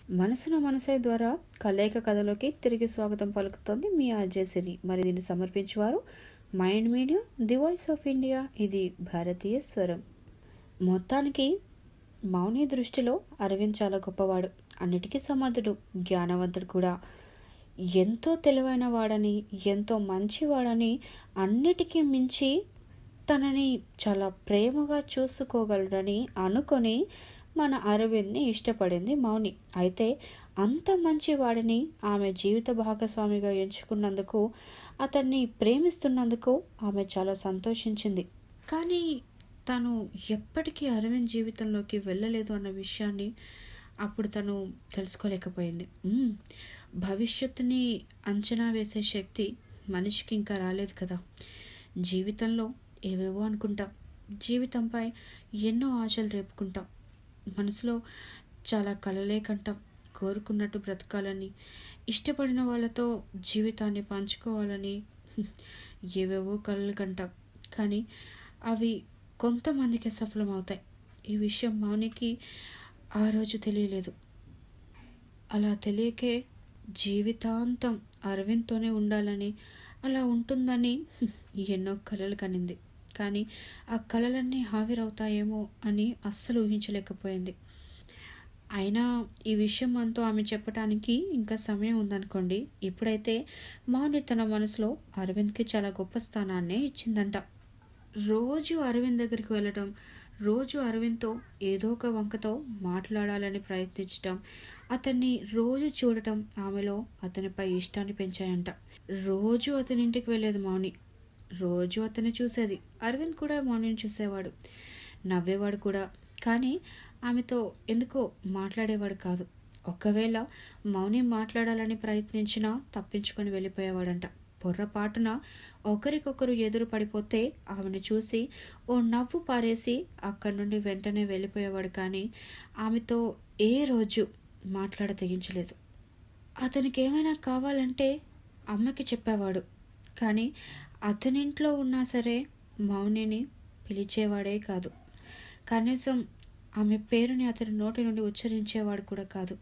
మనసున మనసే ద్వారా కలయిక కథలోకి తిరిగి స్వాగతం పలుకుతోంది మీ అజయ్ సిరి మరి దీన్ని సమర్పించేవారు Mind Media the voice of India ఇది భారతీయ స్వరం మొత్తానికి మౌని దృష్టిలో అరవింద్ చాలా గొప్పవాడు అన్నిటికీ సమర్థుడు జ్ఞానవంతుడు కూడా ఎంతో తెలివైన వాడని ఎంతో మంచివాడని అన్నిటికీ మించి తనని చాలా ప్రేమగా చూసుకోగలడని అనుకొని మన అరవింద్ని ఇష్టపడింది మౌని అయితే అంత మంచివాడిని ఆమె జీవిత భాగస్వామిగా ఎంచుకున్నందుకు అతన్ని ప్రేమిస్తున్నందుకు ఆమె చాలా సంతోషించింది కానీ తను ఎప్పటికీ అరవింద్ జీవితంలోకి వెళ్ళలేదు అన్న విషయాన్ని అప్పుడు తను తెలుసుకోలేకపోయింది ఉమ్, భవిష్యత్తుని అంచనా వేసే శక్తి మనిషికి ఇంకా రాలేదు కదా జీవితంలో ఏవేవో అనుకుంటాం జీవితంపై ఎన్నో ఆశలు రేపుకుంటాం మనసులో చాలా కలలే కంటాం కోరుకున్నట్టు బ్రతకాలని ఇష్టపడిన వాళ్ళతో జీవితాన్ని పంచుకోవాలని ఏవేవో కలలు కంటాం కానీ అవి కొంతమందికి సఫలమవుతాయి ఈ విషయం మౌనికి ఆ రోజు తెలియలేదు అలా తెలియకే జీవితాంతం అరవింద్తోనే ఉండాలని అలా ఉంటుందని ఎన్నో కలలు కనింది కానీ ఆ కలలన్నీ హావిరవుతాయేమో అని అస్సలు ఊహించలేకపోయింది అయినా ఈ విషయం మనతో ఆమె చెప్పడానికి ఇంకా సమయం ఉందనుకోండి ఇప్పుడైతే మౌని తన మనసులో అరవింద్కి చాలా గొప్ప స్థానాన్నే ఇచ్చిందంట రోజు అరవింద్ దగ్గరికి వెళ్ళటం రోజు అరవింద్తో ఏదో ఒక వంకతో మాట్లాడాలని ప్రయత్నించటం అతన్ని రోజు చూడటం ఆమెలో అతనిపై ఇష్టాన్ని పెంచాయంట రోజు అతని ఇంటికి వెళ్ళేది మౌని రోజు అతన్ని చూసేది అరవింద్ కూడా మౌనిని చూసేవాడు నవ్వేవాడు కూడా కానీ ఆమెతో ఎందుకో మాట్లాడేవాడు కాదు ఒకవేళ మౌని మాట్లాడాలని ప్రయత్నించినా తప్పించుకొని వెళ్ళిపోయేవాడంట పొర్రపాటున ఒకరికొకరు ఎదురు పడిపోతే ఆమెను చూసి ఓ నవ్వు పారేసి అక్కడి నుండి వెంటనే వెళ్ళిపోయేవాడు కానీ ఆమెతో ఏ రోజు మాట్లాడ తెగించలేదు అతనికి ఏమైనా కావాలంటే అమ్మకి చెప్పేవాడు కానీ అతనింట్లో ఉన్నా సరే మౌనిని పిలిచేవాడే కాదు కనీసం ఆమె పేరుని అతని నోటి నుండి ఉచ్చరించేవాడు కూడా కాదు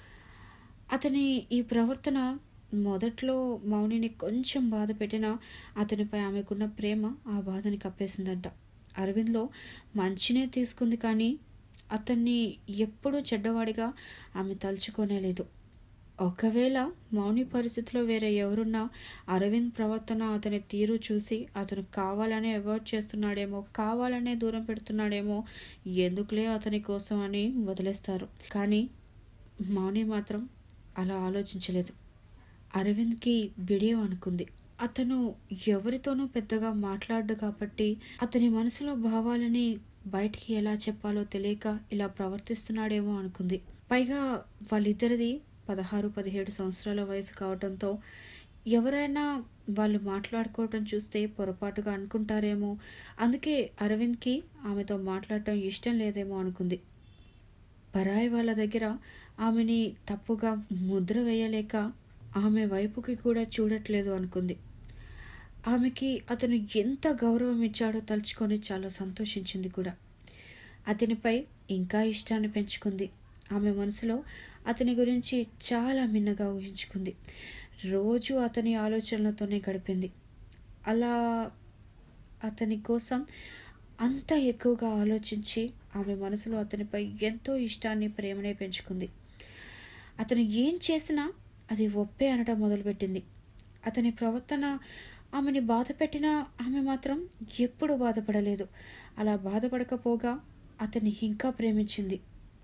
అతని ఈ ప్రవర్తన మొదట్లో మౌనిని కొంచెం బాధ పెట్టినా అతనిపై ఆమెకున్న ప్రేమ ఆ బాధని కప్పేసిందంట అరవింద్లో మంచినే తీసుకుంది కానీ అతన్ని ఎప్పుడూ చెడ్డవాడిగా ఆమె తలుచుకోనేలేదు ఒకవేళ మౌని పరిస్థితిలో వేరే ఎవరున్నా అరవింద్ ప్రవర్తన అతని తీరు చూసి అతను కావాలనే అవాయిడ్ చేస్తున్నాడేమో కావాలనే దూరం పెడుతున్నాడేమో ఎందుకులే అతని కోసం అని వదిలేస్తారు కానీ మౌని మాత్రం అలా ఆలోచించలేదు అరవింద్కి బిడియం అనుకుంది అతను ఎవరితోనూ పెద్దగా మాట్లాడు కాబట్టి అతని మనసులో భావాలని బయటికి ఎలా చెప్పాలో తెలియక ఇలా ప్రవర్తిస్తున్నాడేమో అనుకుంది పైగా వాళ్ళిద్దరిది పదహారు పదిహేడు సంవత్సరాల వయసు కావడంతో ఎవరైనా వాళ్ళు మాట్లాడుకోవటం చూస్తే పొరపాటుగా అనుకుంటారేమో అందుకే అరవింద్కి ఆమెతో మాట్లాడటం ఇష్టం లేదేమో అనుకుంది పరాయి వాళ్ళ దగ్గర ఆమెని తప్పుగా ముద్ర వేయలేక ఆమె వైపుకి కూడా చూడట్లేదు అనుకుంది ఆమెకి అతను ఎంత గౌరవం ఇచ్చాడో తలుచుకొని చాలా సంతోషించింది కూడా అతనిపై ఇంకా ఇష్టాన్ని పెంచుకుంది ఆమె మనసులో అతని గురించి చాలా మిన్నగా ఊహించుకుంది రోజు అతని ఆలోచనలతోనే గడిపింది అలా అతని కోసం అంత ఎక్కువగా ఆలోచించి ఆమె మనసులో అతనిపై ఎంతో ఇష్టాన్ని ప్రేమనే పెంచుకుంది అతను ఏం చేసినా అది ఒప్పే అనడం మొదలుపెట్టింది అతని ప్రవర్తన ఆమెని బాధ పెట్టినా ఆమె మాత్రం ఎప్పుడూ బాధపడలేదు అలా బాధపడకపోగా అతన్ని ఇంకా ప్రేమించింది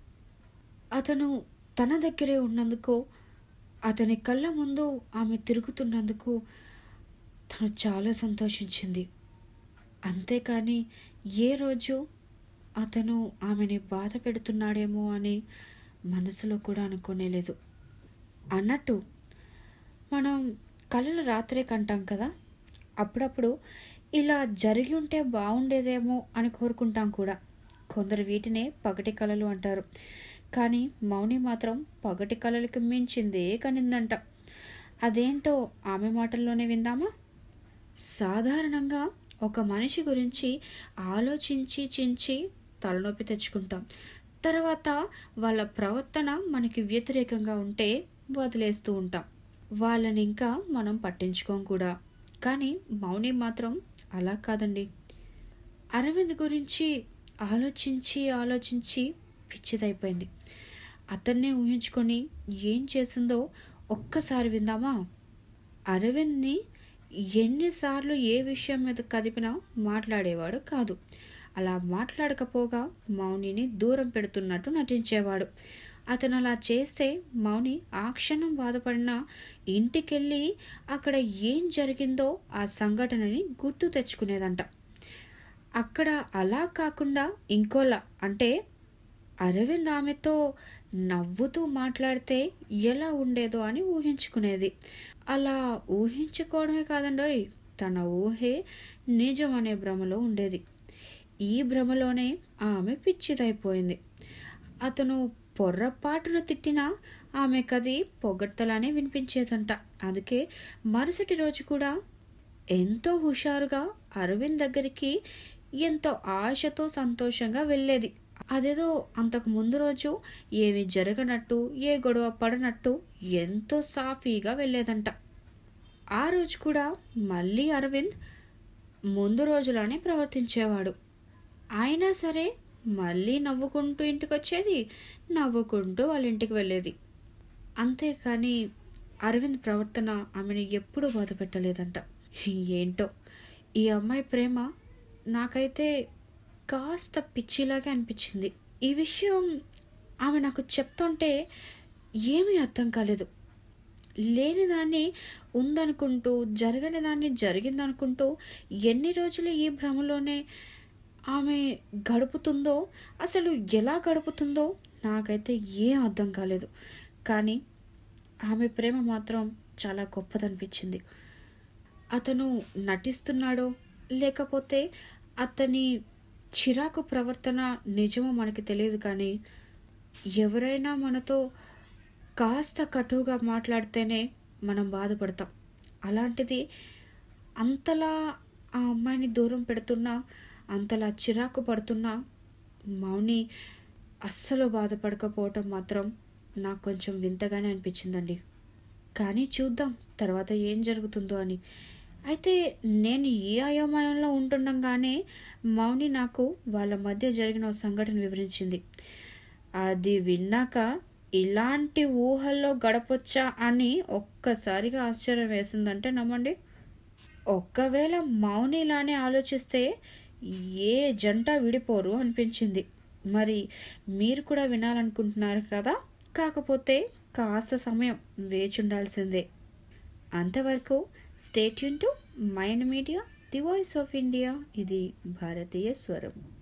అతను తన దగ్గరే ఉన్నందుకు అతని కళ్ళ ముందు ఆమె తిరుగుతున్నందుకు తను చాలా సంతోషించింది అంతేకాని ఏ రోజు అతను ఆమెని బాధ పెడుతున్నాడేమో అని మనసులో కూడా అనుకోనేలేదు అన్నట్టు మనం కళలు రాత్రే కంటాం కదా అప్పుడప్పుడు ఇలా జరిగి ఉంటే బాగుండేదేమో అని కోరుకుంటాం కూడా కొందరు వీటినే పగటి కళలు అంటారు కానీ మౌని మాత్రం పగటి కళలకు మించిందే కనిందంట అదేంటో ఆమె మాటల్లోనే విందామా సాధారణంగా ఒక మనిషి గురించి ఆలోచించి చించి తలనొప్పి తెచ్చుకుంటాం తర్వాత వాళ్ళ ప్రవర్తన మనకి వ్యతిరేకంగా ఉంటే వదిలేస్తూ ఉంటాం వాళ్ళని ఇంకా మనం పట్టించుకోం కూడా కానీ మౌని మాత్రం అలా కాదండి అరవింద్ గురించి ఆలోచించి ఆలోచించి పిచ్చిదైపోయింది అతన్నే ఊహించుకొని ఏం చేసిందో ఒక్కసారి విందామా అరవింద్ని ఎన్నిసార్లు ఏ విషయం మీద కదిపినా మాట్లాడేవాడు కాదు అలా మాట్లాడకపోగా మౌనిని దూరం పెడుతున్నట్టు నటించేవాడు అతను అలా చేస్తే మౌని ఆ క్షణం బాధపడినా ఇంటికెళ్ళి అక్కడ ఏం జరిగిందో ఆ సంఘటనని గుర్తు తెచ్చుకునేదంట అక్కడ అలా కాకుండా ఇంకోలా అంటే అరవింద్ ఆమెతో నవ్వుతూ మాట్లాడితే ఎలా ఉండేదో అని ఊహించుకునేది అలా ఊహించుకోవడమే కాదండోయ్ తన ఊహే నిజం అనే భ్రమలో ఉండేది ఈ భ్రమలోనే ఆమె పిచ్చిదైపోయింది అతను పొర్రపాటును తిట్టినా ఆమెకది పొగడ్తలానే వినిపించేదంట అందుకే మరుసటి రోజు కూడా ఎంతో హుషారుగా అరవింద్ దగ్గరికి ఎంతో ఆశతో సంతోషంగా వెళ్ళేది అదేదో అంతకు ముందు రోజు ఏమి జరగనట్టు ఏ గొడవ పడనట్టు ఎంతో సాఫీగా వెళ్ళేదంట ఆ రోజు కూడా మళ్ళీ అరవింద్ ముందు రోజులానే ప్రవర్తించేవాడు అయినా సరే మళ్ళీ నవ్వుకుంటూ ఇంటికి వచ్చేది నవ్వుకుంటూ వాళ్ళ ఇంటికి వెళ్ళేది అంతేకాని అరవింద్ ప్రవర్తన ఆమెను ఎప్పుడూ బాధ పెట్టలేదంట ఏంటో ఈ అమ్మాయి ప్రేమ నాకైతే కాస్త పిచ్చిలాగా అనిపించింది ఈ విషయం ఆమె నాకు చెప్తుంటే ఏమీ అర్థం కాలేదు లేని దాన్ని ఉందనుకుంటూ జరగని దాన్ని జరిగిందనుకుంటూ ఎన్ని రోజులు ఈ భ్రమలోనే ఆమె గడుపుతుందో అసలు ఎలా గడుపుతుందో నాకైతే ఏం అర్థం కాలేదు కానీ ఆమె ప్రేమ మాత్రం చాలా గొప్పదనిపించింది అతను నటిస్తున్నాడో లేకపోతే అతని చిరాకు ప్రవర్తన నిజమో మనకి తెలియదు కానీ ఎవరైనా మనతో కాస్త కటువుగా మాట్లాడితేనే మనం బాధపడతాం అలాంటిది అంతలా ఆ అమ్మాయిని దూరం పెడుతున్నా అంతలా చిరాకు పడుతున్నా మౌని అస్సలు బాధపడకపోవటం మాత్రం నాకు కొంచెం వింతగానే అనిపించిందండి కానీ చూద్దాం తర్వాత ఏం జరుగుతుందో అని అయితే నేను ఈ అయోమయంలో ఉంటుండగానే మౌని నాకు వాళ్ళ మధ్య జరిగిన ఒక సంఘటన వివరించింది అది విన్నాక ఇలాంటి ఊహల్లో గడపొచ్చా అని ఒక్కసారిగా ఆశ్చర్యం వేసిందంటే నమ్మండి ఒక్కవేళ మౌని ఇలానే ఆలోచిస్తే ఏ జంట విడిపోరు అనిపించింది మరి మీరు కూడా వినాలనుకుంటున్నారు కదా కాకపోతే కాస్త సమయం వేచి ఉండాల్సిందే అంతవరకు స్టేట్ యూన్ to Mind Media the voice of India ఇది భారతీయ స్వరం